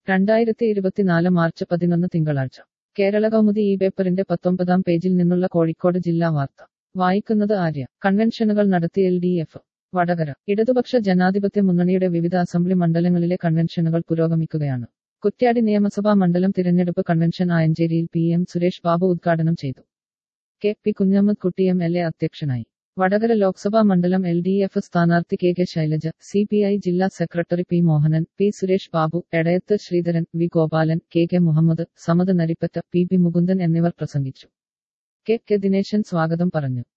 രണ്ടായിരത്തി ഇരുപത്തിനാല് മാർച്ച് പതിനൊന്ന് തിങ്കളാഴ്ച കേരള കൗമുദി ഈ പേപ്പറിന്റെ പത്തൊമ്പതാം പേജിൽ നിന്നുള്ള കോഴിക്കോട് ജില്ലാ വാർത്ത വായിക്കുന്നത് ആര്യ കൺവെൻഷനുകൾ നടത്തി എൽ ഡി എഫ് വടകര ഇടതുപക്ഷ ജനാധിപത്യ മുന്നണിയുടെ വിവിധ അസംബ്ലി മണ്ഡലങ്ങളിലെ കൺവെൻഷനുകൾ പുരോഗമിക്കുകയാണ് കുറ്റ്യാടി നിയമസഭാ മണ്ഡലം തിരഞ്ഞെടുപ്പ് കൺവെൻഷൻ ആയഞ്ചേരിയിൽ പി എം സുരേഷ് ബാബു ഉദ്ഘാടനം ചെയ്തു കെ പി കുഞ്ഞമ്മദ് കുട്ടി എം എൽ എ അധ്യക്ഷനായി വടകര ലോക്സഭാ മണ്ഡലം എൽ ഡി എഫ് സ്ഥാനാർത്ഥി K K Shailaja C P I ജില്ലാ secretary P Mohanan P Suresh Babu Edayath Sreedharan V Gopalan K K Muhammad Samad Narippatta P P Mukundan എന്നിവർ പ്രസംഗിച്ചു കെ കെ ദിനേശൻ സ്വാഗതം പറഞ്ഞു